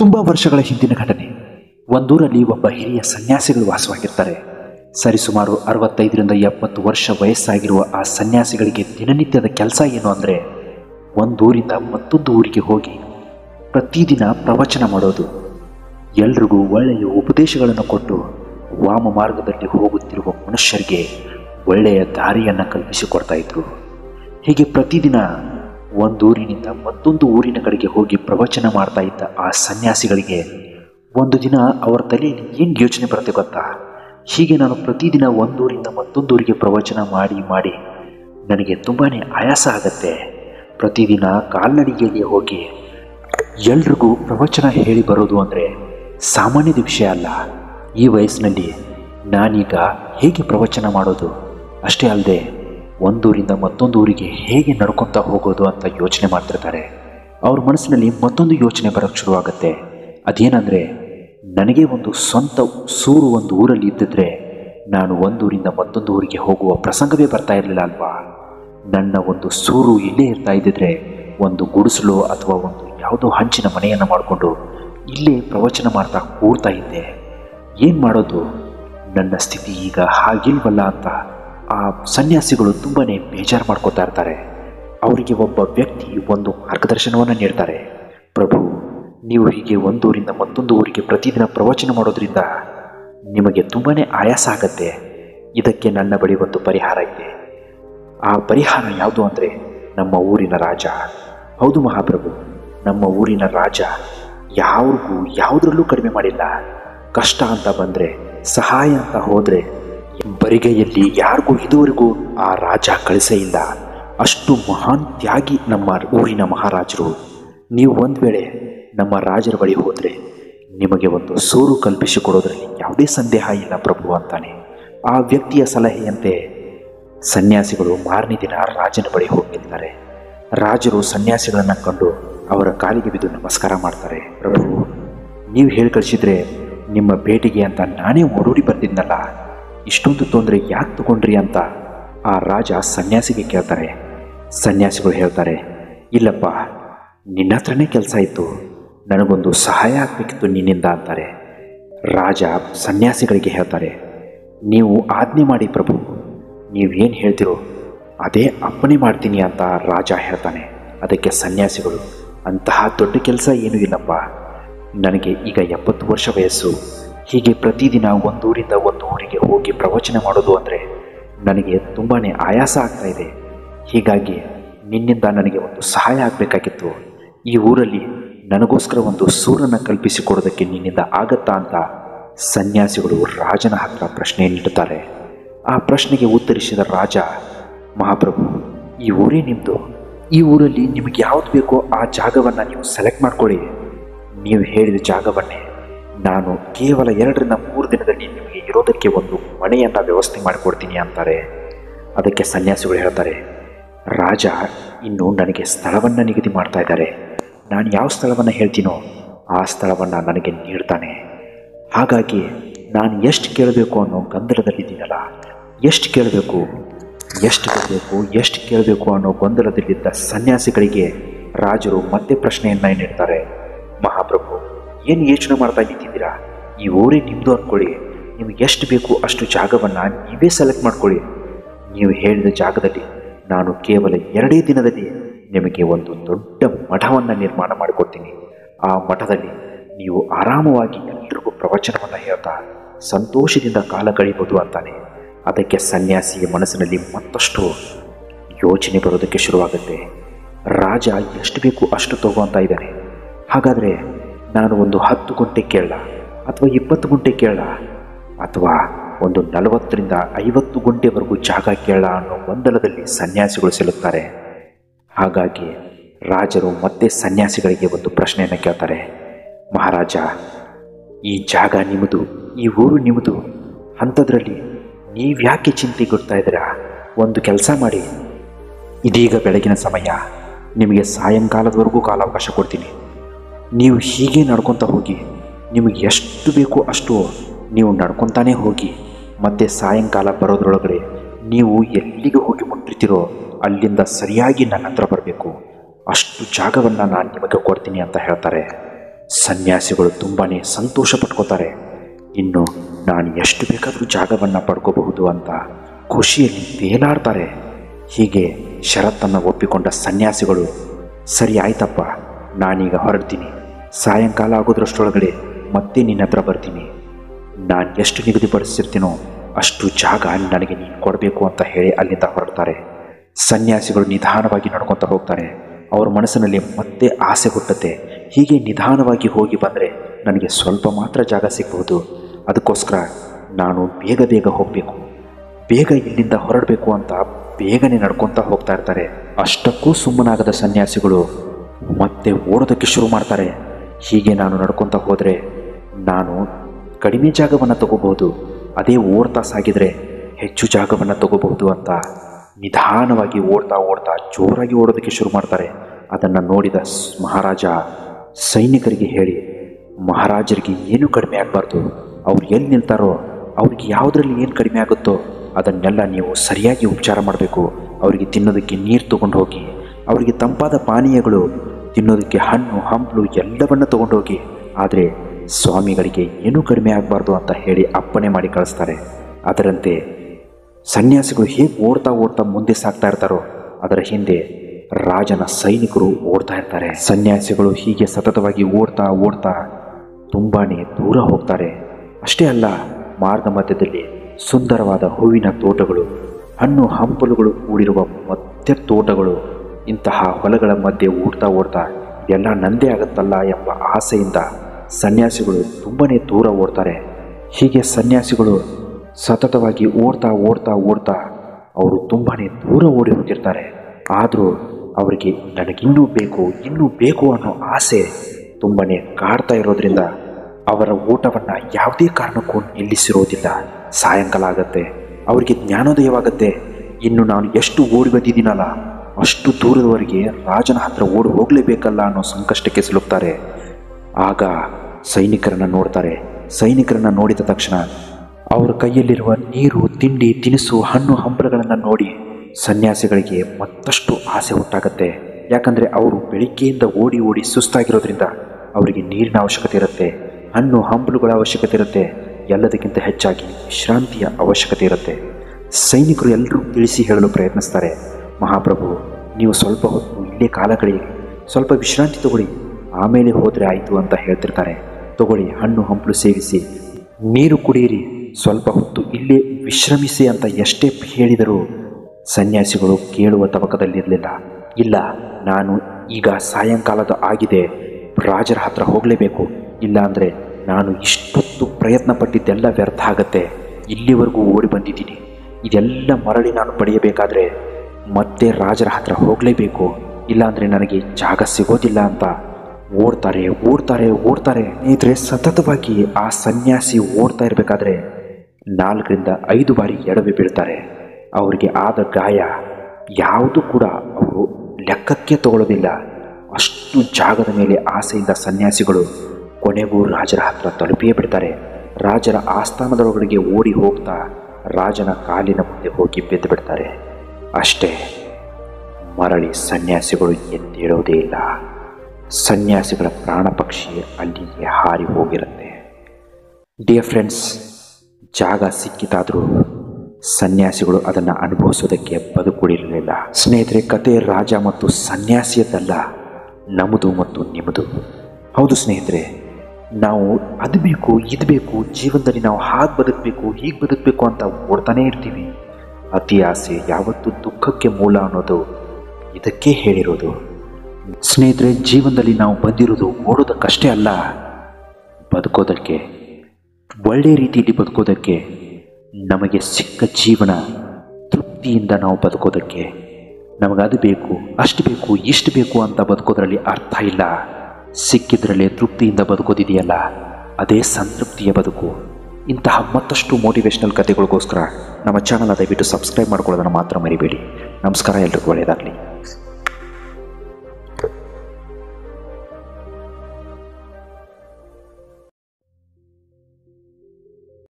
ತುಂಬ ವರ್ಷಗಳ ಹಿಂದಿನ ಘಟನೆ ಒಂದೂರಲ್ಲಿ ಒಬ್ಬ ಹಿರಿಯ ಸನ್ಯಾಸಿಗಳು ವಾಸವಾಗಿರ್ತಾರೆ ಸರಿಸುಮಾರು ಅರವತ್ತೈದರಿಂದ ಎಪ್ಪತ್ತು ವರ್ಷ ವಯಸ್ಸಾಗಿರುವ ಆ ಸನ್ಯಾಸಿಗಳಿಗೆ ದಿನನಿತ್ಯದ ಕೆಲಸ ಏನು ಅಂದರೆ ಒಂದೂರಿಂದ ಮತ್ತೊಂದು ಊರಿಗೆ ಹೋಗಿ ಪ್ರತಿದಿನ ಪ್ರವಚನ ಮಾಡೋದು ಎಲ್ರಿಗೂ ಒಳ್ಳೆಯ ಉಪದೇಶಗಳನ್ನು ಕೊಟ್ಟು ವಾಮ ಮಾರ್ಗದಲ್ಲಿ ಹೋಗುತ್ತಿರುವ ಮನುಷ್ಯರಿಗೆ ಒಳ್ಳೆಯ ದಾರಿಯನ್ನು ಕಲ್ಪಿಸಿಕೊಡ್ತಾ ಇದ್ರು ಹೀಗೆ ಪ್ರತಿದಿನ ಒಂದೂರಿನಿಂದ ಮತ್ತೊಂದು ಊರಿನ ಕಡೆಗೆ ಹೋಗಿ ಪ್ರವಚನ ಮಾಡ್ತಾ ಇದ್ದ ಆ ಸನ್ಯಾಸಿಗಳಿಗೆ ಒಂದು ದಿನ ಅವರ ತಲೆಯಲ್ಲಿ ಏನು ಯೋಚನೆ ಬರುತ್ತೆ ಗೊತ್ತಾ ಹೀಗೆ ನಾನು ಪ್ರತಿದಿನ ಒಂದೂರಿಂದ ಮತ್ತೊಂದೂರಿಗೆ ಪ್ರವಚನ ಮಾಡಿ ಮಾಡಿ ನನಗೆ ತುಂಬಾ ಆಯಾಸ ಆಗತ್ತೆ ಪ್ರತಿದಿನ ಕಾಲ್ನಡಿಗೆಯಲ್ಲಿ ಹೋಗಿ ಎಲ್ರಿಗೂ ಪ್ರವಚನ ಹೇಳಿ ಬರೋದು ಅಂದರೆ ಸಾಮಾನ್ಯದ ವಿಷಯ ಅಲ್ಲ ಈ ವಯಸ್ಸಿನಲ್ಲಿ ನಾನೀಗ ಹೇಗೆ ಪ್ರವಚನ ಮಾಡೋದು ಅಷ್ಟೇ ಅಲ್ಲದೆ ಒಂದೂರಿಂದ ಮತ್ತೊಂದು ಊರಿಗೆ ಹೇಗೆ ನಡ್ಕೊತಾ ಹೋಗೋದು ಅಂತ ಯೋಚನೆ ಮಾಡ್ತಿರ್ತಾರೆ ಅವ್ರ ಮನಸ್ಸಿನಲ್ಲಿ ಮತ್ತೊಂದು ಯೋಚನೆ ಬರೋಕ್ಕೆ ಶುರುವಾಗುತ್ತೆ ಅದೇನಂದರೆ ನನಗೆ ಒಂದು ಸ್ವಂತ ಸೂರು ಒಂದು ಊರಲ್ಲಿ ಇದ್ದಿದ್ರೆ ನಾನು ಒಂದೂರಿಂದ ಮತ್ತೊಂದು ಊರಿಗೆ ಹೋಗುವ ಪ್ರಸಂಗವೇ ಬರ್ತಾ ಇರಲಿಲ್ಲ ಅಲ್ವಾ ನನ್ನ ಒಂದು ಸೂರು ಇಲ್ಲೇ ಇರ್ತಾ ಇದ್ದಿದ್ರೆ ಒಂದು ಗುಡಿಸಲು ಅಥವಾ ಒಂದು ಯಾವುದೋ ಹಂಚಿನ ಮನೆಯನ್ನು ಮಾಡಿಕೊಂಡು ಇಲ್ಲೇ ಪ್ರವಚನ ಮಾಡ್ತಾ ಕೂರ್ತಾ ಇದ್ದೆ ಏನು ಮಾಡೋದು ನನ್ನ ಸ್ಥಿತಿ ಈಗ ಹಾಗಿಲ್ವಲ್ಲ ಅಂತ ಆ ಸನ್ಯಾಸಿಗಳು ತುಂಬಾ ಬೇಜಾರು ಮಾಡ್ಕೋತಾ ಇರ್ತಾರೆ ಅವರಿಗೆ ಒಬ್ಬ ವ್ಯಕ್ತಿ ಒಂದು ಮಾರ್ಗದರ್ಶನವನ್ನು ನೀಡ್ತಾರೆ ಪ್ರಭು ನೀವು ಹೀಗೆ ಒಂದೂರಿಂದ ಮತ್ತೊಂದು ಊರಿಗೆ ಪ್ರತಿದಿನ ಪ್ರವಚನ ಮಾಡೋದ್ರಿಂದ ನಿಮಗೆ ತುಂಬಾ ಆಯಾಸ ಆಗತ್ತೆ ಇದಕ್ಕೆ ನನ್ನ ಬಳಿ ಒಂದು ಪರಿಹಾರ ಇದೆ ಆ ಪರಿಹಾರ ಯಾವುದು ಅಂದರೆ ನಮ್ಮ ಊರಿನ ರಾಜ ಹೌದು ಮಹಾಪ್ರಭು ನಮ್ಮ ಊರಿನ ರಾಜ ಯಾವ್ರಿಗೂ ಯಾವುದ್ರಲ್ಲೂ ಕಡಿಮೆ ಮಾಡಿಲ್ಲ ಕಷ್ಟ ಅಂತ ಬಂದರೆ ಸಹಾಯ ಅಂತ ಹೋದರೆ ಬರಿಗೈಯಲ್ಲಿ ಯಾರಿಗೂ ಇದುವರೆಗೂ ಆ ರಾಜ ಕಳಿಸೇ ಇಲ್ಲ ಅಷ್ಟು ಮಹಾನ್ ತ್ಯಾಗಿ ನಮ್ಮ ಊರಿನ ಮಹಾರಾಜರು ನೀವು ಒಂದು ವೇಳೆ ನಮ್ಮ ರಾಜರ ಬಳಿ ಹೋದರೆ ನಿಮಗೆ ಒಂದು ಸೋರು ಕಲ್ಪಿಸಿಕೊಡೋದ್ರಲ್ಲಿ ಯಾವುದೇ ಸಂದೇಹ ಇಲ್ಲ ಪ್ರಭು ಅಂತಾನೆ ಆ ವ್ಯಕ್ತಿಯ ಸಲಹೆಯಂತೆ ಸನ್ಯಾಸಿಗಳು ಮಾರನೇ ದಿನ ರಾಜನ ಬಳಿ ಹೋಗಿರ್ತಾರೆ ರಾಜರು ಸನ್ಯಾಸಿಗಳನ್ನು ಕಂಡು ಅವರ ಕಾಲಿಗೆ ಬಿದ್ದು ನಮಸ್ಕಾರ ಮಾಡ್ತಾರೆ ಪ್ರಭು ನೀವು ಹೇಳಿ ಕಳಿಸಿದ್ರೆ ನಿಮ್ಮ ಭೇಟಿಗೆ ಅಂತ ನಾನೇ ಓಡೋಡಿ ಬರ್ತಿದ್ನಲ್ಲ ಇಷ್ಟೊಂದು ತೊಂದರೆ ಯಾಕೆ ತಗೊಂಡ್ರಿ ಅಂತ ಆ ರಾಜ ಸನ್ಯಾಸಿಗೆ ಕೇಳ್ತಾರೆ ಸನ್ಯಾಸಿಗಳು ಹೇಳ್ತಾರೆ ಇಲ್ಲಪ್ಪ ನಿನ್ನ ಹತ್ರನೇ ಕೆಲಸ ಇತ್ತು ನನಗೊಂದು ಸಹಾಯ ಆಗಬೇಕಿತ್ತು ನಿನ್ನಿಂದ ಅಂತಾರೆ ರಾಜ ಸನ್ಯಾಸಿಗಳಿಗೆ ಹೇಳ್ತಾರೆ ನೀವು ಆಜ್ಞೆ ಮಾಡಿ ಪ್ರಭು ನೀವೇನು ಹೇಳ್ತಿರೋ ಅದೇ ಅಪ್ಪಣೆ ಮಾಡ್ತೀನಿ ಅಂತ ರಾಜ ಹೇಳ್ತಾನೆ ಅದಕ್ಕೆ ಸನ್ಯಾಸಿಗಳು ಅಂತಹ ದೊಡ್ಡ ಕೆಲಸ ಏನೂ ಇಲ್ಲಪ್ಪ ನನಗೆ ಈಗ ಎಪ್ಪತ್ತು ವರ್ಷ ವಯಸ್ಸು ಹೀಗೆ ಪ್ರತಿದಿನ ಒಂದೂರಿಂದ ಒಂದು ಊರಿಗೆ ಹೋಗಿ ಪ್ರವಚನ ಮಾಡೋದು ಅಂದರೆ ನನಗೆ ತುಂಬಾ ಆಯಾಸ ಆಗ್ತಾ ಇದೆ ಹೀಗಾಗಿ ನಿನ್ನಿಂದ ನನಗೆ ಒಂದು ಸಹಾಯ ಆಗಬೇಕಾಗಿತ್ತು ಈ ಊರಲ್ಲಿ ನನಗೋಸ್ಕರ ಒಂದು ಸೂರನ್ನು ಕಲ್ಪಿಸಿಕೊಡೋದಕ್ಕೆ ನಿನ್ನಿಂದ ಆಗತ್ತಾ ಅಂತ ಸನ್ಯಾಸಿಗಳು ರಾಜನ ಹತ್ರ ಪ್ರಶ್ನೆ ನೀಡುತ್ತಾರೆ ಆ ಪ್ರಶ್ನೆಗೆ ಉತ್ತರಿಸಿದ ರಾಜ ಮಹಾಪ್ರಭು ಈ ಊರೇ ನಿಮ್ಮದು ಈ ಊರಲ್ಲಿ ನಿಮಗೆ ಯಾವುದು ಬೇಕೋ ಆ ಜಾಗವನ್ನು ನೀವು ಸೆಲೆಕ್ಟ್ ಮಾಡ್ಕೊಳ್ಳಿ ನೀವು ಹೇಳಿದ ಜಾಗವನ್ನೇ ನಾನು ಕೇವಲ ಎರಡರಿಂದ ಮೂರು ದಿನದಲ್ಲಿ ನಿಮಗೆ ಇರೋದಕ್ಕೆ ಒಂದು ಮನೆಯನ್ನು ವ್ಯವಸ್ಥೆ ಮಾಡಿಕೊಡ್ತೀನಿ ಅಂತಾರೆ ಅದಕ್ಕೆ ಸನ್ಯಾಸಿಗಳು ಹೇಳ್ತಾರೆ ರಾಜ ಇನ್ನು ನನಗೆ ಸ್ಥಳವನ್ನು ನಿಗದಿ ಮಾಡ್ತಾ ಇದ್ದಾರೆ ನಾನು ಯಾವ ಸ್ಥಳವನ್ನು ಹೇಳ್ತೀನೋ ಆ ಸ್ಥಳವನ್ನು ನನಗೆ ನೀಡ್ತಾನೆ ಹಾಗಾಗಿ ನಾನು ಎಷ್ಟು ಕೇಳಬೇಕು ಅನ್ನೋ ಗೊಂದಲದಲ್ಲಿದ್ದೀನಲ್ಲ ಎಷ್ಟು ಕೇಳಬೇಕು ಎಷ್ಟು ಕೊಡಬೇಕು ಎಷ್ಟು ಕೇಳಬೇಕು ಅನ್ನೋ ಗೊಂದಲದಲ್ಲಿದ್ದ ಸನ್ಯಾಸಿಗಳಿಗೆ ರಾಜರು ಮತ್ತೆ ಪ್ರಶ್ನೆಯನ್ನು ನೀಡ್ತಾರೆ ಮಹಾಪ್ರಭು ಏನು ಯೋಚನೆ ಮಾಡ್ತಾ ನಿಂತಿದ್ದೀರಾ ಈ ಊರೇ ನಿಮ್ಮದು ಅಂದ್ಕೊಳ್ಳಿ ನಿಮಗೆ ಎಷ್ಟು ಬೇಕು ಅಷ್ಟು ಜಾಗವನ್ನು ನೀವೇ ಸೆಲೆಕ್ಟ್ ಮಾಡ್ಕೊಳ್ಳಿ ನೀವು ಹೇಳಿದ ಜಾಗದಲ್ಲಿ ನಾನು ಕೇವಲ ಎರಡೇ ದಿನದಲ್ಲಿ ನಿಮಗೆ ಒಂದು ದೊಡ್ಡ ಮಠವನ್ನು ನಿರ್ಮಾಣ ಮಾಡಿಕೊಡ್ತೀನಿ ಆ ಮಠದಲ್ಲಿ ನೀವು ಆರಾಮವಾಗಿ ಎಲ್ರಿಗೂ ಪ್ರವಚನವನ್ನು ಹೇಳ್ತಾ ಸಂತೋಷದಿಂದ ಕಾಲ ಕಳೀಬೋದು ಅಂತಾನೆ ಅದಕ್ಕೆ ಸನ್ಯಾಸಿಯ ಮನಸ್ಸಿನಲ್ಲಿ ಮತ್ತಷ್ಟು ಯೋಚನೆ ಬರೋದಕ್ಕೆ ಶುರುವಾಗುತ್ತೆ ರಾಜ ಎಷ್ಟು ಬೇಕು ಅಷ್ಟು ತಗೋ ಅಂತ ಇದ್ದಾನೆ ಹಾಗಾದರೆ ನಾನು ಒಂದು ಹತ್ತು ಗುಂಟೆ ಕೇಳ ಅಥವಾ ಇಪ್ಪತ್ತು ಗುಂಟೆ ಕೇಳ ಅಥವಾ ಒಂದು ನಲವತ್ತರಿಂದ ಐವತ್ತು ಗುಂಟೆವರೆಗೂ ಜಾಗ ಕೇಳ ಅನ್ನೋ ಗೊಂದಲದಲ್ಲಿ ಸನ್ಯಾಸಿಗಳು ಸಿಲುಕ್ತಾರೆ ಹಾಗಾಗಿ ರಾಜರು ಮತ್ತೆ ಸನ್ಯಾಸಿಗಳಿಗೆ ಒಂದು ಪ್ರಶ್ನೆಯನ್ನು ಕೇಳ್ತಾರೆ ಮಹಾರಾಜ ಈ ಜಾಗ ನಿಮ್ಮದು ಈ ಊರು ನಿಮ್ಮದು ಅಂಥದ್ರಲ್ಲಿ ನೀವ್ಯಾಕೆ ಚಿಂತೆಗೊಡ್ತಾ ಇದ್ದೀರಾ ಒಂದು ಕೆಲಸ ಮಾಡಿ ಇದೀಗ ಬೆಳಗಿನ ಸಮಯ ನಿಮಗೆ ಸಾಯಂಕಾಲದವರೆಗೂ ಕಾಲಾವಕಾಶ ಕೊಡ್ತೀನಿ ನೀವು ಹೀಗೆ ನಡ್ಕೊತ ಹೋಗಿ ನಿಮಗೆ ಎಷ್ಟು ಬೇಕೋ ಅಷ್ಟು ನೀವು ನಡ್ಕೊತಾನೇ ಹೋಗಿ ಮತ್ತೆ ಸಾಯಂಕಾಲ ಬರೋದ್ರೊಳಗಡೆ ನೀವು ಎಲ್ಲಿಗೆ ಹೋಗಿ ಮುಟ್ಟಿರ್ತೀರೋ ಅಲ್ಲಿಂದ ಸರಿಯಾಗಿ ನನ್ನ ಹತ್ರ ಬರಬೇಕು ಅಷ್ಟು ಜಾಗವನ್ನು ನಾನು ನಿಮಗೆ ಕೊಡ್ತೀನಿ ಅಂತ ಹೇಳ್ತಾರೆ ಸನ್ಯಾಸಿಗಳು ತುಂಬಾನೇ ಸಂತೋಷ ಪಟ್ಕೋತಾರೆ ಇನ್ನು ನಾನು ಎಷ್ಟು ಬೇಕಾದರೂ ಜಾಗವನ್ನು ಪಡ್ಕೋಬಹುದು ಅಂತ ಖುಷಿಯಲ್ಲಿ ತೇಲಾಡ್ತಾರೆ ಹೀಗೆ ಷರತ್ತನ್ನು ಒಪ್ಪಿಕೊಂಡ ಸನ್ಯಾಸಿಗಳು ಸರಿ ಆಯ್ತಪ್ಪ ನಾನೀಗ ಹೊರಡ್ತೀನಿ ಸಾಯಂಕಾಲ ಆಗೋದ್ರಷ್ಟೊಳಗಡೆ ಮತ್ತೆ ನಿನ್ನ ಹತ್ರ ಬರ್ತೀನಿ ನಾನು ಎಷ್ಟು ನಿಗದಿಪಡಿಸಿರ್ತೀನೋ ಅಷ್ಟು ಜಾಗ ನನಗೆ ನೀನು ಕೊಡಬೇಕು ಅಂತ ಹೇಳಿ ಅಲ್ಲಿಂದ ಹೊರಡ್ತಾರೆ ಸನ್ಯಾಸಿಗಳು ನಿಧಾನವಾಗಿ ನಡ್ಕೊತ ಹೋಗ್ತಾರೆ ಅವ್ರ ಮನಸ್ಸಿನಲ್ಲಿ ಮತ್ತೆ ಆಸೆ ಹುಟ್ಟುತ್ತೆ ಹೀಗೆ ನಿಧಾನವಾಗಿ ಹೋಗಿ ಬಂದರೆ ನನಗೆ ಸ್ವಲ್ಪ ಮಾತ್ರ ಜಾಗ ಸಿಗ್ಬಹುದು ಅದಕ್ಕೋಸ್ಕರ ನಾನು ಬೇಗ ಬೇಗ ಹೋಗಬೇಕು ಬೇಗ ಇಲ್ಲಿಂದ ಹೊರಡಬೇಕು ಅಂತ ಬೇಗನೆ ನಡ್ಕೊತಾ ಹೋಗ್ತಾ ಇರ್ತಾರೆ ಅಷ್ಟಕ್ಕೂ ಸುಮ್ಮನಾಗದ ಸನ್ಯಾಸಿಗಳು ಮತ್ತೆ ಓಡೋದಕ್ಕೆ ಶುರು ಮಾಡ್ತಾರೆ ಹೀಗೆ ನಾನು ನಡ್ಕೊತಾ ಹೋದರೆ ನಾನು ಕಡಿಮೆ ಜಾಗವನ್ನು ತಗೋಬಹುದು ಅದೇ ಓಡ್ತಾ ಸಾಗಿದರೆ ಹೆಚ್ಚು ಜಾಗವನ್ನು ತಗೋಬಹುದು ಅಂತ ನಿಧಾನವಾಗಿ ಓಡ್ತಾ ಓಡ್ತಾ ಜೋರಾಗಿ ಓಡೋದಕ್ಕೆ ಶುರು ಮಾಡ್ತಾರೆ ಅದನ್ನು ನೋಡಿದ ಸ್- ಮಹಾರಾಜ ಸೈನಿಕರಿಗೆ ಹೇಳಿ ಮಹಾರಾಜರಿಗೆ ಏನೂ ಕಡಿಮೆ ಆಗಬಾರ್ದು ಅವ್ರು ಎಲ್ಲಿ ನಿಲ್ತಾರೋ ಅವ್ರಿಗೆ ಯಾವುದರಲ್ಲಿ ಏನು ಕಡಿಮೆ ಆಗುತ್ತೋ ಅದನ್ನೆಲ್ಲ ನೀವು ಸರಿಯಾಗಿ ಉಪಚಾರ ಮಾಡಬೇಕು ಅವರಿಗೆ ತಿನ್ನೋದಕ್ಕೆ ನೀರು ತಗೊಂಡು ಹೋಗಿ ಅವರಿಗೆ ತಂಪಾದ ಪಾನೀಯಗಳು ತಿನ್ನೋದಕ್ಕೆ ಹಣ್ಣು ಹಂಪಲು ಎಲ್ಲವನ್ನ ತಗೊಂಡು ಹೋಗಿ ಆದರೆ ಸ್ವಾಮಿಗಳಿಗೆ ಏನೂ ಕಡಿಮೆ ಆಗಬಾರ್ದು ಅಂತ ಹೇಳಿ ಅಪ್ಪಣೆ ಮಾಡಿ ಕಳಿಸ್ತಾರೆ ಅದರಂತೆ ಸನ್ಯಾಸಿಗಳು ಹೇಗೆ ಓಡ್ತಾ ಓಡ್ತಾ ಮುಂದೆ ಸಾಗ್ತಾ ಇರ್ತಾರೋ ಅದರ ಹಿಂದೆ ರಾಜನ ಸೈನಿಕರು ಓಡ್ತಾ ಇರ್ತಾರೆ ಸನ್ಯಾಸಿಗಳು ಹೀಗೆ ಸತತವಾಗಿ ಓಡ್ತಾ ಓಡ್ತಾ ತುಂಬಾನೇ ದೂರ ಹೋಗ್ತಾರೆ ಅಷ್ಟೇ ಅಲ್ಲ ಮಾರ್ಗ ಮಧ್ಯದಲ್ಲಿ ಸುಂದರವಾದ ಹೂವಿನ ತೋಟಗಳು ಹಣ್ಣು ಹಂಪಲುಗಳು ಕೂಡಿರುವ ಮಧ್ಯ ತೋಟಗಳು ಇಂತಹ ಹೊಲಗಳ ಮಧ್ಯೆ ಓಡ್ತಾ ಓಡ್ತಾ ಎಲ್ಲ ನಂದೇ ಆಗುತ್ತಲ್ಲ ಎಂಬ ಆಸೆಯಿಂದ ಸನ್ಯಾಸಿಗಳು ತುಂಬನೇ ದೂರ ಓಡ್ತಾರೆ ಹೀಗೆ ಸನ್ಯಾಸಿಗಳು ಸತತವಾಗಿ ಓಡ್ತಾ ಓಡ್ತಾ ಓಡ್ತಾ ಅವರು ತುಂಬಾನೇ ದೂರ ಓಡಿ ಹೋಗಿರ್ತಾರೆ ಆದರೂ ಅವರಿಗೆ ನನಗಿನ್ನೂ ಬೇಕು ಇನ್ನೂ ಬೇಕು ಅನ್ನೋ ಆಸೆ ತುಂಬನೇ ಕಾಡ್ತಾ ಇರೋದ್ರಿಂದ ಅವರ ಓಟವನ್ನು ಯಾವುದೇ ಕಾರಣಕ್ಕೂ ನಿಲ್ಲಿಸಿರೋದಿಲ್ಲ ಸಾಯಂಕಾಲ ಆಗತ್ತೆ ಅವರಿಗೆ ಜ್ಞಾನೋದಯವಾಗತ್ತೆ ಇನ್ನು ನಾನು ಎಷ್ಟು ಓಡಿ ಬಂದಿದ್ದೀನಲ್ಲ ಅಷ್ಟು ದೂರದವರೆಗೆ ರಾಜನ ಹತ್ರ ಓಡಿ ಹೋಗಲೇಬೇಕಲ್ಲ ಅನ್ನೋ ಸಂಕಷ್ಟಕ್ಕೆ ಸಿಲುಕ್ತಾರೆ ಆಗ ಸೈನಿಕರನ್ನ ನೋಡ್ತಾರೆ ಸೈನಿಕರನ್ನ ನೋಡಿದ ತಕ್ಷಣ ಅವರ ಕೈಯಲ್ಲಿರುವ ನೀರು ತಿಂಡಿ ತಿನಿಸು ಹಣ್ಣು ಹಂಪಲುಗಳನ್ನು ನೋಡಿ ಸನ್ಯಾಸಿಗಳಿಗೆ ಮತ್ತಷ್ಟು ಆಸೆ ಉಂಟಾಗತ್ತೆ ಯಾಕಂದರೆ ಅವರು ಬೆಳಿಗ್ಗೆಯಿಂದ ಓಡಿ ಓಡಿ ಸುಸ್ತಾಗಿರೋದ್ರಿಂದ ಅವರಿಗೆ ನೀರಿನ ಅವಶ್ಯಕತೆ ಇರುತ್ತೆ ಹಣ್ಣು ಹಂಪಲುಗಳ ಅವಶ್ಯಕತೆ ಇರುತ್ತೆ ಎಲ್ಲದಕ್ಕಿಂತ ಹೆಚ್ಚಾಗಿ ವಿಶ್ರಾಂತಿಯ ಅವಶ್ಯಕತೆ ಇರುತ್ತೆ ಸೈನಿಕರು ಎಲ್ಲರೂ ತಿಳಿಸಿ ಹೇಳಲು ಪ್ರಯತ್ನಿಸ್ತಾರೆ ಮಹಾಪ್ರಭು ನೀವು ಸ್ವಲ್ಪ ಹೊತ್ತು ಇಲ್ಲೇ ಕಾಲ ಕಳೆಯಿರಿ ಸ್ವಲ್ಪ ವಿಶ್ರಾಂತಿ ತಗೊಳ್ಳಿ ಆಮೇಲೆ ಹೋದರೆ ಆಯಿತು ಅಂತ ಹೇಳ್ತಿರ್ತಾರೆ ತಗೊಳ್ಳಿ ಹಣ್ಣು ಹಂಪಲು ಸೇವಿಸಿ ನೀರು ಕುಡಿಯಿರಿ ಸ್ವಲ್ಪ ಹೊತ್ತು ಇಲ್ಲೇ ವಿಶ್ರಮಿಸಿ ಅಂತ ಎಷ್ಟೇ ಹೇಳಿದರೂ ಸನ್ಯಾಸಿಗಳು ಕೇಳುವ ತವಕದಲ್ಲಿರಲಿಲ್ಲ ಇಲ್ಲ ನಾನು ಈಗ ಸಾಯಂಕಾಲದ ಆಗಿದೆ ರಾಜರ ಹತ್ರ ಹೋಗಲೇಬೇಕು ಇಲ್ಲಾಂದರೆ ನಾನು ಇಷ್ಟೊತ್ತು ಪ್ರಯತ್ನ ಪಟ್ಟಿದ್ದೆಲ್ಲ ವ್ಯರ್ಥ ಆಗತ್ತೆ ಇಲ್ಲಿವರೆಗೂ ಓಡಿ ಬಂದಿದ್ದೀನಿ ಇದೆಲ್ಲ ಮರಳಿ ನಾನು ಪಡೆಯಬೇಕಾದ್ರೆ ಮತ್ತೆ ರಾಜರ ಹತ್ರ ಹೋಗಲೇಬೇಕು ಇಲ್ಲಾಂದರೆ ನನಗೆ ಜಾಗ ಸಿಗೋದಿಲ್ಲ ಅಂತ ಓಡ್ತಾರೆ ಓಡ್ತಾರೆ ಓಡ್ತಾರೆ ಸ್ನೇಹಿತರೆ ಸತತವಾಗಿ ಆ ಸನ್ಯಾಸಿ ಓಡ್ತಾ ಇರಬೇಕಾದ್ರೆ ನಾಲ್ಕರಿಂದ ಐದು ಬಾರಿ ಎಡವಿ ಬೀಳ್ತಾರೆ ಅವರಿಗೆ ಆದ ಗಾಯ ಯಾವುದು ಕೂಡ ಅವರು ಲೆಕ್ಕಕ್ಕೆ ತಗೊಳ್ಳೋದಿಲ್ಲ ಅಷ್ಟು ಜಾಗದ ಮೇಲೆ ಆಸೆಯಿಂದ ಸನ್ಯಾಸಿಗಳು ಕೊನೆಗೂ ರಾಜರ ಹತ್ರ ತಲುಪಿಯೇ ಬಿಡ್ತಾರೆ ರಾಜರ ಆಸ್ಥಾನದೊಳಗಡೆಗೆ ಓಡಿ ಹೋಗ್ತಾ ರಾಜನ ಕಾಲಿನ ಮುಂದೆ ಹೋಗಿ ಬಿದ್ದು ಬಿಡ್ತಾರೆ ಅಷ್ಟೇ ಮರಳಿ ಸನ್ಯಾಸಿಗಳು ಎದ್ದೇಳೋದೇ ಇಲ್ಲ ಸನ್ಯಾಸಿಗಳ ಪ್ರಾಣ ಪಕ್ಷಿ ಅಲ್ಲಿಗೆ ಹಾರಿ ಹೋಗಿರುತ್ತೆ ಡಿಯರ್ ಫ್ರೆಂಡ್ಸ್ ಜಾಗ ಸಿಕ್ಕಿತಾದರೂ ಸನ್ಯಾಸಿಗಳು ಅದನ್ನು ಅನುಭವಿಸೋದಕ್ಕೆ ಬದುಕುಳಿರಲಿಲ್ಲ ಸ್ನೇಹಿತರೆ ಕತೆ ರಾಜ ಮತ್ತು ಸನ್ಯಾಸಿಯದ್ದಲ್ಲ ನಮ್ಮದು ಮತ್ತು ನಿಮ್ಮದು ಹೌದು ಸ್ನೇಹಿತರೆ ನಾವು ಅದು ಬೇಕು ಇದು ಬೇಕು ಜೀವನದಲ್ಲಿ ನಾವು ಹಾಗೆ ಬದುಕಬೇಕು ಹೀಗೆ ಬದುಕಬೇಕು ಅಂತ ಓಡ್ತಾನೇ ಇರ್ತೀವಿ ಅತಿ ಆಸೆ ಯಾವತ್ತೂ ದುಃಖಕ್ಕೆ ಮೂಲ ಅನ್ನೋದು ಇದಕ್ಕೆ ಹೇಳಿರೋದು ಸ್ನೇಹಿತರೆ ಜೀವನದಲ್ಲಿ ನಾವು ಬಂದಿರೋದು ಓಡೋದಕ್ಕಷ್ಟೇ ಅಲ್ಲ ಬದುಕೋದಕ್ಕೆ ಒಳ್ಳೆ ರೀತಿಯಲ್ಲಿ ಬದುಕೋದಕ್ಕೆ ನಮಗೆ ಸಿಕ್ಕ ಜೀವನ ತೃಪ್ತಿಯಿಂದ ನಾವು ಬದುಕೋದಕ್ಕೆ ನಮಗದು ಬೇಕು ಅಷ್ಟು ಬೇಕು ಇಷ್ಟು ಬೇಕು ಅಂತ ಬದುಕೋದ್ರಲ್ಲಿ ಅರ್ಥ ಇಲ್ಲ ಸಿಕ್ಕಿದ್ರಲ್ಲೇ ತೃಪ್ತಿಯಿಂದ ಬದುಕೋದಿದೆಯಲ್ಲ ಅದೇ ಸಂತೃಪ್ತಿಯ ಬದುಕು ಇಂತಹ ಮತ್ತಷ್ಟು ಮೋಟಿವೇಶ್ನಲ್ ಕಥೆಗಳಿಗೋಸ್ಕರ ನಮ್ಮ ಚಾನಲ್ ದಯವಿಟ್ಟು ಸಬ್ಸ್ಕ್ರೈಬ್ ಮಾಡ್ಕೊಳ್ಳೋದನ್ನು ಮಾತ್ರ ಮರಿಬೇಡಿ ನಮಸ್ಕಾರ ಎಲ್ರಿಗೂ ಒಳ್ಳೆಯದಾಗಲಿ